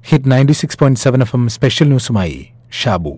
hit ninety six point seven F M special ന്യൂസുമായി Shabu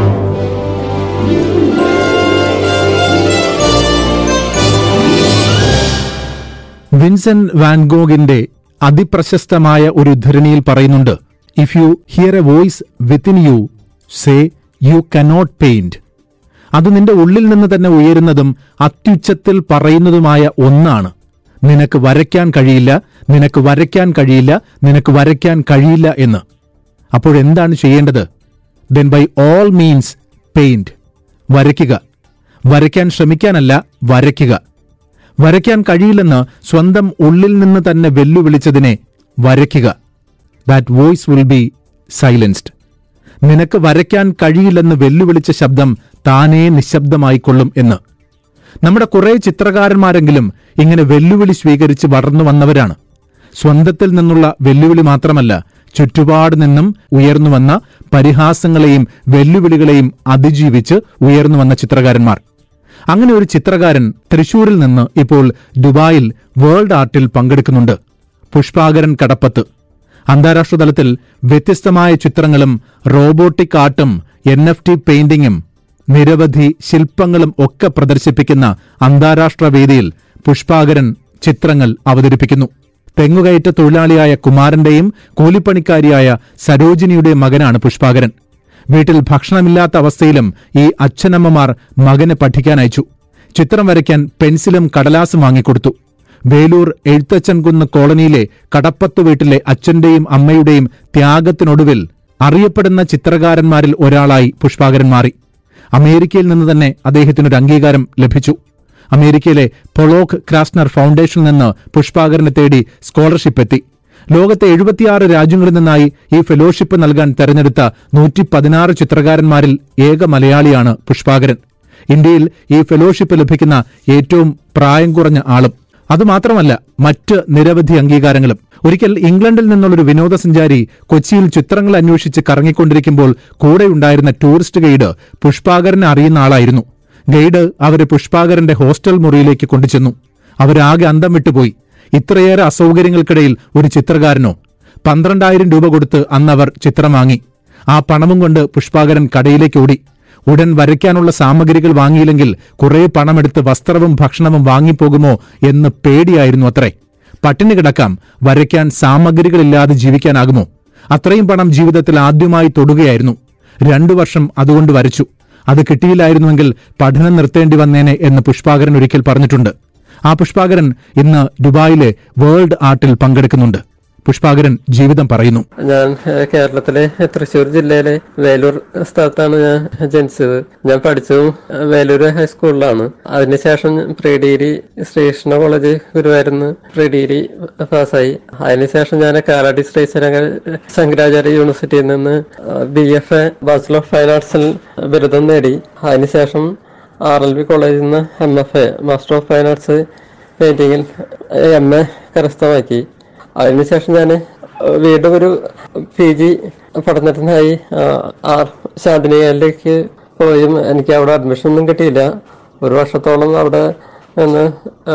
Vincent വാൻഗോഗിന്റെ അതിപ്രശസ്തമായ ഒരു ഉദ്ധരണിയിൽ പറയുന്നുണ്ട് if you hear a voice within you say you cannot paint അത് നിന്റെ ഉള്ളിൽ നിന്ന് തന്നെ ഉയരുന്നതും അത്യുച്ചത്തിൽ പറയുന്നതുമായ ഒന്നാണ് നിനക്ക് വരയ്ക്കാൻ കഴിയില്ല നിനക്ക് വരയ്ക്കാൻ കഴിയില്ല നിനക്ക് വരയ്ക്കാൻ കഴിയില്ല എന്ന് അപ്പോഴെന്താണ് ചെയ്യേണ്ടത് then by all means paint വരയ്ക്കുക വരയ്ക്കാൻ ശ്രമിക്കാനല്ല വരയ്ക്കുക വരയ്ക്കാൻ കഴിയില്ലെന്ന് സ്വന്തം ഉള്ളിൽ നിന്ന് തന്നെ വെല്ലുവിളിച്ചതിനെ വരയ്ക്കുക that voice will be silenced നിനക്ക് വരയ്ക്കാൻ കഴിയില്ലെന്ന് വെല്ലുവിളിച്ച ശബ്ദം താനേ നിശബ്ദമായിക്കൊള്ളും എന്ന് നമ്മുടെ കുറെ ചിത്രകാരന്മാരെങ്കിലും ഇങ്ങനെ വെല്ലുവിളി സ്വീകരിച്ച് വളർന്നു വന്നവരാണ് സ്വന്തത്തിൽ നിന്നുള്ള വെല്ലുവിളി മാത്രമല്ല ചുറ്റുപാട് നിന്നും ഉയർന്നു വന്ന പരിഹാസങ്ങളെയും വെല്ലുവിളികളെയും അതിജീവിച്ച് ഉയർന്നു വന്ന ചിത്രകാരന്മാർ അങ്ങനെ ഒരു ചിത്രകാരൻ തൃശൂരിൽ നിന്ന് ഇപ്പോൾ ദുബായിൽ വേൾഡ് ആർട്ടിൽ പങ്കെടുക്കുന്നുണ്ട് പുഷ്പാകരൻ കടപ്പത്ത് അന്താരാഷ്ട്ര തലത്തിൽ വ്യത്യസ്തമായ ചിത്രങ്ങളും റോബോട്ടിക് ആർട്ടും എൻ എഫ് ടി പെയിന്റിംഗും നിരവധി ശില്പങ്ങളും ഒക്കെ പ്രദർശിപ്പിക്കുന്ന അന്താരാഷ്ട്ര വേദിയിൽ പുഷ്പാകരൻ ചിത്രങ്ങൾ അവതരിപ്പിക്കുന്നു തെങ്ങുകയറ്റ തൊഴിലാളിയായ കുമാരന്റെയും കൂലിപ്പണിക്കാരിയായ സരോജിനിയുടെ മകനാണ് പുഷ്പാകരൻ വീട്ടിൽ ഭക്ഷണമില്ലാത്ത അവസ്ഥയിലും ഈ അച്ഛനമ്മമാർ മകനെ പഠിക്കാൻ അയച്ചു ചിത്രം വരയ്ക്കാൻ പെൻസിലും കടലാസും വാങ്ങിക്കൊടുത്തു വേലൂർ എഴുത്തച്ഛൻകുന്ന് കോളനിയിലെ കടപ്പത്ത് വീട്ടിലെ അച്ഛന്റെയും അമ്മയുടെയും ത്യാഗത്തിനൊടുവിൽ അറിയപ്പെടുന്ന ചിത്രകാരന്മാരിൽ ഒരാളായി പുഷ്പാകരൻ മാറി അമേരിക്കയിൽ നിന്ന് തന്നെ അദ്ദേഹത്തിനൊരു അംഗീകാരം ലഭിച്ചു അമേരിക്കയിലെ പൊളോക്ക് ക്രാസ്നർ ഫൗണ്ടേഷനിൽ നിന്ന് പുഷ്പാകരനെ തേടി സ്കോളർഷിപ്പ് എത്തി ലോകത്തെ എഴുപത്തിയാറ് രാജ്യങ്ങളിൽ നിന്നായി ഈ ഫെലോഷിപ്പ് നൽകാൻ തെരഞ്ഞെടുത്ത നൂറ്റി പതിനാറ് ചിത്രകാരന്മാരിൽ ഏക മലയാളിയാണ് പുഷ്പാകരൻ ഇന്ത്യയിൽ ഈ ഫെലോഷിപ്പ് ലഭിക്കുന്ന ഏറ്റവും പ്രായം കുറഞ്ഞ ആളും അതുമാത്രമല്ല മറ്റ് നിരവധി അംഗീകാരങ്ങളും ഒരിക്കൽ ഇംഗ്ലണ്ടിൽ നിന്നുള്ളൊരു വിനോദസഞ്ചാരി കൊച്ചിയിൽ ചിത്രങ്ങൾ അന്വേഷിച്ച് കറങ്ങിക്കൊണ്ടിരിക്കുമ്പോൾ കൂടെയുണ്ടായിരുന്ന ടൂറിസ്റ്റ് ഗൈഡ് പുഷ്പാകരനെ അറിയുന്ന ആളായിരുന്നു ഗൈഡ് അവരെ പുഷ്പാകരന്റെ ഹോസ്റ്റൽ മുറിയിലേക്ക് കൊണ്ടുചെന്നു അവരാകെ അന്തം വിട്ടുപോയി ഇത്രയേറെ അസൗകര്യങ്ങൾക്കിടയിൽ ഒരു ചിത്രകാരനോ പന്ത്രണ്ടായിരം രൂപ കൊടുത്ത് അന്നവർ ചിത്രം വാങ്ങി ആ പണവും കൊണ്ട് പുഷ്പാകരൻ കടയിലേക്ക് ഓടി ഉടൻ വരയ്ക്കാനുള്ള സാമഗ്രികൾ വാങ്ങിയില്ലെങ്കിൽ കുറെ പണമെടുത്ത് വസ്ത്രവും ഭക്ഷണവും വാങ്ങിപ്പോകുമോ എന്ന് പേടിയായിരുന്നു അത്രേ പട്ടിണി കിടക്കാം വരയ്ക്കാൻ സാമഗ്രികളില്ലാതെ ജീവിക്കാനാകുമോ അത്രയും പണം ജീവിതത്തിൽ ആദ്യമായി തൊടുകയായിരുന്നു രണ്ടു വർഷം അതുകൊണ്ട് വരച്ചു അത് കിട്ടിയില്ലായിരുന്നുവെങ്കിൽ പഠനം നിർത്തേണ്ടി വന്നേനെ എന്ന് പുഷ്പാകരൻ ഒരിക്കൽ പറഞ്ഞിട്ടുണ്ട് ആ പുഷ്പാകരൻ ഇന്ന് ദുബായിലെ വേൾഡ് ആർട്ടിൽ പങ്കെടുക്കുന്നുണ്ട് പുഷ്പാകരൻ ജീവിതം പറയുന്നു ഞാൻ ഏഹ്, കേരളത്തിലെ തൃശ്ശൂർ ജില്ലയിലെ വേലൂർ സ്ഥലത്താണ് ഞാൻ ജനിച്ചത് ഞാൻ പഠിച്ചതും ഏഹ്, വേലൂർ ഹൈസ്കൂളിലാണ് അതിനുശേഷം പ്രീ ഡിഗ്രി ശ്രീകൃഷ്ണ കോളേജ് ഗുരുവായൂരിന്ന് പ്രീ ഡിഗ്രി പാസ്സായി അതിനുശേഷം ഞാൻ കാലാടി ശ്രീ ശങ്കര- ശങ്കരാചാര്യ യൂണിവേഴ്സിറ്റിയിൽ നിന്ന് B F A bachelor of fine ആർട്സിൽ ബിരുദം നേടി അതിനുശേഷം ആർ എൽ ബി കോളേജിൽ നിന്ന് M F A master of fine arts പെയിന്റിങ്ങിൽ എം എ കരസ്ഥമാക്കി അതിനുശേഷം ഞാൻ വീണ്ടും ഒരു പി ജി പഠനത്തിനായി ആ, ആർ ശാന്തിനികയിലേക്ക് പോയും എനിക്ക് അവിടെ അഡ്മിഷൻ ഒന്നും കിട്ടിയില്ല ഒരു വർഷത്തോളം അവിടെ നിന്ന്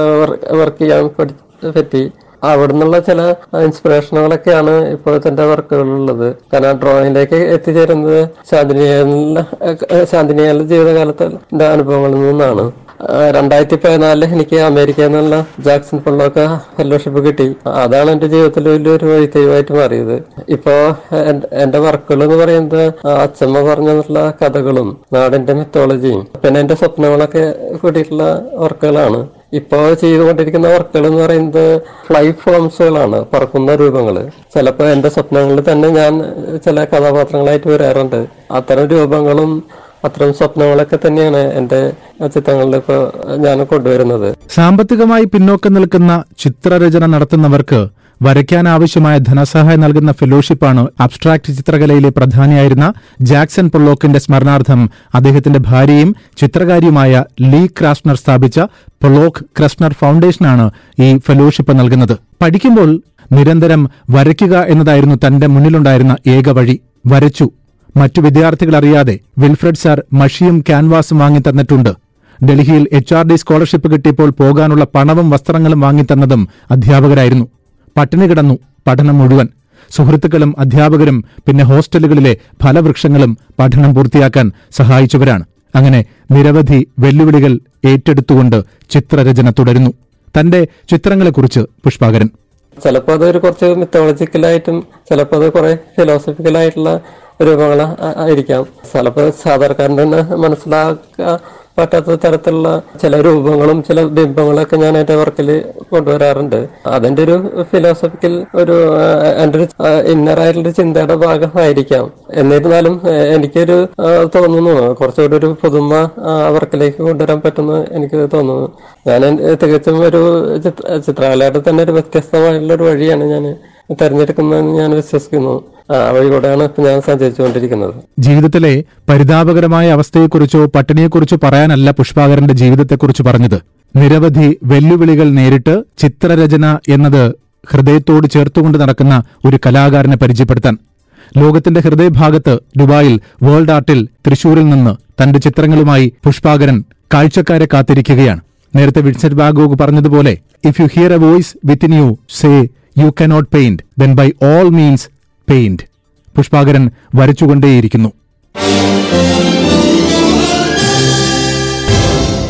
വർക്ക് ചെയ്യാൻ പഠി- പറ്റി അവിടെ നിന്നുള്ള ചില ഇൻസ്പിറേഷനുകളൊക്കെയാണ് ഇപ്പോഴത്തെ എന്റെ വർക്കുകളുള്ളത് കാരണം ഡ്രോയിങ്ങിലേക്ക് എത്തിച്ചേരുന്നത് ശാന്തിനികയിലെ ശാന്തിനികയിലെ ജീവിതകാലത്തെ എന്റെ അനുഭവങ്ങളിൽ നിന്നാണ് ആ, രണ്ടായിരത്തി പതിനാലില് എനിക്ക് അമേരിക്കയിൽ നിന്നുള്ള ജാക്സൺ പൊള്ളൊക്കെ ഫെലോഷിപ്പ് കിട്ടി അതാണ് എന്റെ ജീവിതത്തിൽ വലിയൊരു വഴിത്തിരിവായിട്ട് മാറിയത് ഇപ്പോ എൻ- എന്റെ വർക്കുകൾ എന്ന് പറയുന്നത് ആ, അച്ചമ്മ പറഞ്ഞിട്ടുള്ള കഥകളും നാടിന്റെ മിത്തോളജിയും പിന്നെ എന്റെ സ്വപ്നങ്ങളൊക്കെ കൂടിയിട്ടുള്ള വർക്കുകളാണ് ഇപ്പോ ചെയ്തുകൊണ്ടിരിക്കുന്ന വർക്കുകൾ എന്ന് പറയുന്നത് ഫ്ലൈ ഫോംസുകളാണ് പറക്കുന്ന രൂപങ്ങൾ ചിലപ്പോൾ എന്റെ സ്വപ്നങ്ങളിൽ തന്നെ ഞാൻ ചില കഥാപാത്രങ്ങളായിട്ട് വരാറുണ്ട് അത്തരം രൂപങ്ങളും അത്തരം സ്വപ്നങ്ങളൊക്കെ തന്നെയാണ് എന്റെ ചിത്രങ്ങളിൽ ഇപ്പോൾ ഞാൻ കൊണ്ടുവരുന്നത് സാമ്പത്തികമായി പിന്നോക്കം നിൽക്കുന്ന ചിത്രരചന നടത്തുന്നവർക്ക് വരയ്ക്കാൻ ആവശ്യമായ ധനസഹായം നൽകുന്ന ഫെലോഷിപ്പാണ് അബ്സ്ട്രാക്ട് ചിത്രകലയിലെ പ്രധാനിയായിരുന്ന ജാക്സൺ പൊള്ളോക്കിന്റെ സ്മരണാർത്ഥം അദ്ദേഹത്തിന്റെ ഭാര്യയും ചിത്രകാരിയുമായ ലീ ക്രാസ്നർ സ്ഥാപിച്ച പൊള്ളോക്ക് ക്രസ്നർ ഫൗണ്ടേഷനാണ് ഈ ഫെലോഷിപ്പ് നൽകുന്നത് പഠിക്കുമ്പോൾ നിരന്തരം വരയ്ക്കുക എന്നതായിരുന്നു തന്റെ മുന്നിലുണ്ടായിരുന്ന ഏക വഴി വരച്ചു മറ്റു വിദ്യാർത്ഥികൾ അറിയാതെ വിൽഫ്രഡ് സാർ മഷിയും ക്യാൻവാസും വാങ്ങി തന്നിട്ടുണ്ട് ഡൽഹിയിൽ എച്ച് ആർ ഡി സ്കോളർഷിപ്പ് കിട്ടിയപ്പോൾ പോകാനുള്ള പണവും വസ്ത്രങ്ങളും വാങ്ങിത്തന്നതും അധ്യാപകരായിരുന്നു പട്ടിണി കിടന്നു പഠനം മുഴുവൻ സുഹൃത്തുക്കളും അധ്യാപകരും പിന്നെ ഹോസ്റ്റലുകളിലെ ഫലവൃക്ഷങ്ങളും പഠനം പൂർത്തിയാക്കാൻ സഹായിച്ചവരാണ് അങ്ങനെ നിരവധി വെല്ലുവിളികൾ ഏറ്റെടുത്തുകൊണ്ട് ചിത്രരചന തുടരുന്നു തന്റെ ചിത്രങ്ങളെക്കുറിച്ച് പുഷ്പാകരൻ ചിലപ്പോൾ അതൊരു കുറച്ച് മിത്തോളജിക്കലായിട്ടും ചിലപ്പോൾ അത് കുറെ ഫിലോസഫിക്കലായിട്ടുള്ള രൂപങ്ങൾ ആയിരിക്കാം ചിലപ്പോൾ സാധാരണക്കാരൻ തന്നെ മനസ്സിലാക്കാൻ പറ്റാത്ത തരത്തിലുള്ള ചില രൂപങ്ങളും ചില ബിംബങ്ങളൊക്കെ ഞാൻ എന്റെ വർക്കിൽ കൊണ്ടുവരാറുണ്ട് അതിന്റെ ഒരു ഫിലോസഫിക്കൽ ഒരു ആ, എന്റെ ഒരു ഇന്നർ ആയിട്ടുള്ള ചിന്തയുടെ ഭാഗമായിരിക്കാം എന്നിരുന്നാലും ആ, എനിക്കൊരു ആ, തോന്നുന്നു കുറച്ചുകൂടി ഒരു പുതുമ ആ, വർക്കിലേക്ക് കൊണ്ടുവരാൻ പറ്റുമെന്ന് എനിക്ക് തോന്നുന്നു ഞാൻ എൻ- തികച്ചും ഒരു ചിത്ര ചിത്രകലയുടെ തന്നെ ഒരു വ്യത്യസ്തമായിട്ടുള്ള ഒരു വഴിയാണ് ഞാൻ തെരഞ്ഞെടുക്കുന്നതെന്ന് ഞാൻ വിശ്വസിക്കുന്നു ആ വഴികൂടെയാണ് ഇപ്പൊ ഞാൻ സഞ്ചരിച്ചുകൊണ്ടിരിക്കുന്നത് ജീവിതത്തിലെ പരിതാപകരമായ അവസ്ഥയെക്കുറിച്ചോ പട്ടിണിയെക്കുറിച്ചോ പറയാനല്ല പുഷ്പാകരന്റെ ജീവിതത്തെക്കുറിച്ച് പറഞ്ഞത് നിരവധി വെല്ലുവിളികൾ നേരിട്ട് ചിത്രരചന എന്നത് ഹൃദയത്തോട് ചേർത്തുകൊണ്ട് നടക്കുന്ന ഒരു കലാകാരനെ പരിചയപ്പെടുത്താൻ ലോകത്തിന്റെ ഹൃദയഭാഗത്ത് ദുബായിൽ വേൾഡ് ആർട്ടിൽ തൃശൂരിൽ നിന്ന് തന്റെ ചിത്രങ്ങളുമായി പുഷ്പാകരൻ കാഴ്ചക്കാരെ കാത്തിരിക്കുകയാണ് നേരത്തെ വിൻസെന്റ് വാഗോഗ് പറഞ്ഞതുപോലെ if you hear a voice within you say you cannot paint then by all means paint Pushpakaran വരച്ചുകൊണ്ടേയിരിക്കുന്നു